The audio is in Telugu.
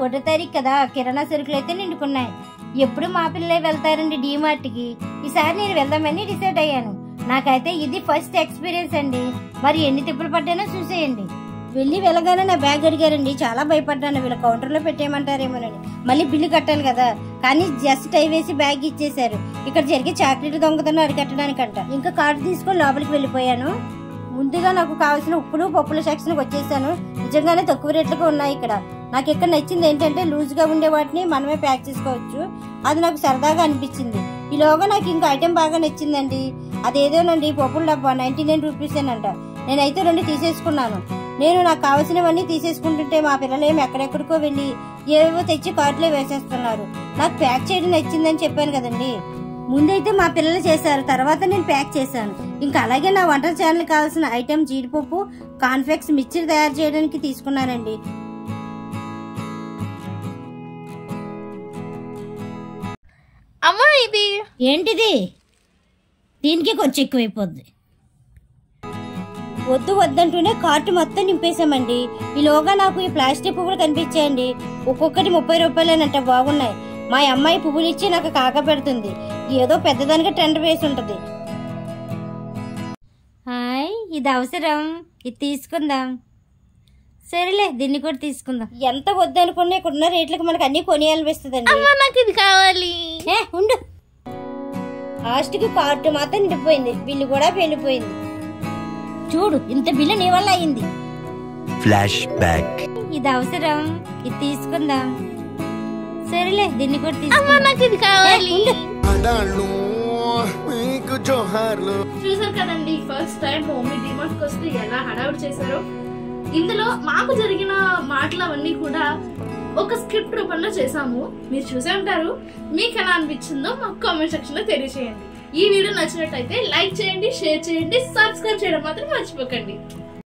ఒకటో తారీఖు కదా కిరాణా సరుకులు అయితే నిండుకున్నాయి ఎప్పుడు మా పిల్లలే వెళ్తారండి కి ఈసారి నేను వెళ్దామని డిసైడ్ అయ్యాను నాకైతే ఇది ఫస్ట్ ఎక్స్పీరియన్స్ అండి మరి ఎన్ని తిప్పులు పడ్డానో చూసేయండి వెళ్ళి వెళ్ళగానే నా బ్యాగ్ అడిగారండి చాలా భయపడ్డాను వీళ్ళ కౌంటర్లో పెట్టేయమంటారేమోనని మళ్ళీ బిల్లు కట్టాలి కదా కానీ జస్ట్ టై వేసి బ్యాగ్ ఇచ్చేశారు ఇక్కడ జరిగే చాక్లెట్ దొంగతనం అరికట్టడానికంట ఇంకా కార్డు తీసుకొని లోపలికి వెళ్ళిపోయాను ముందుగా నాకు కావాల్సిన ఉప్పులు పప్పుల సెక్షన్ వచ్చేసాను నిజంగానే తక్కువ రేట్లుగా ఉన్నాయి ఇక్కడ నాకు ఇక్కడ నచ్చింది ఏంటంటే లూజ్ గా ఉండే వాటిని మనమే ప్యాక్ చేసుకోవచ్చు అది నాకు సరదాగా అనిపించింది ఈలోగా నాకు ఇంకో ఐటెం బాగా నచ్చిందండి అదేదోనండి పప్పుల డబ్బా నైన్టీ నైన్ రూపీసేనంట నేనైతే రెండు తీసేసుకున్నాను నేను నాకు కావాల్సినవన్నీ తీసేసుకుంటుంటే మా పిల్లలేమి ఎక్కడెక్కడికో వెళ్ళి ఏవేవో తెచ్చి కార్ట్లో వేసేస్తున్నారు నాకు ప్యాక్ చేయడం నచ్చిందని చెప్పాను కదండి ముందైతే మా పిల్లలు చేశారు తర్వాత నేను ప్యాక్ చేశాను ఇంకా అలాగే నా వంట ఛానల్ కావాల్సిన ఐటెం జీడిపప్పు కాన్ఫెక్స్ మిక్చర్ తయారు చేయడానికి తీసుకున్నానండి అమ్మా ఇది ఏంటిది దీనికి కొంచెం ఎక్కువైపోద్ది వద్దు వద్దంటూనే కార్టు మొత్తం నింపేశామండి ఈలోగా నాకు ఈ ప్లాస్టిక్ పువ్వులు కనిపించాయండి ఒక్కొక్కటి ముప్పై రూపాయలేనంట బాగున్నాయి మా అమ్మాయి పువ్వులు ఇచ్చి నాకు కాక పెడుతుంది ఏదో పెద్దదానికి టెండర్ వేసి ఉంటది హాయ్ ఇది అవసరం ఇది తీసుకుందాం సరేలే దీన్ని కూడా తీసుకుందాం ఎంత వద్దనుకున్నా ఇక్కడ ఉన్న రేట్లకు మనకు అన్ని కొనియాలనిపిస్తుందండి అమ్మా నాకు ఇది కావాలి ఏ ఉండు లాస్ట్కి కార్డు మాత్రం నిండిపోయింది బిల్లు కూడా వెళ్ళిపోయింది చూడు ఇంత బిల్లు నీ వల్ల అయింది Flashback. ఇది అవసరం ఇది తీసుకుందాం సరేలే దీన్ని కూడా అమ్మా తీసుకుందాం నాకు ఇది కావాలి ఉండు. ఆడాళ్ళు మీకు జోహార్లు చూసారు కదండి ఫస్ట్ టైం మమ్మీ డిమార్ట్ కి వస్తే ఎలా హడావుడి చేశారో ఇందులో మాకు జరిగిన మాటలు అవన్నీ కూడా ఒక స్క్రిప్ట్ రూపంలో చేసాము మీరు చూసే ఉంటారు మీకు ఎలా అనిపించిందో మాకు కామెంట్ సెక్షన్ లో తెలియజేయండి ఈ వీడియో నచ్చినట్టయితే లైక్ చేయండి షేర్ చేయండి సబ్స్క్రైబ్ చేయడం మాత్రం మర్చిపోకండి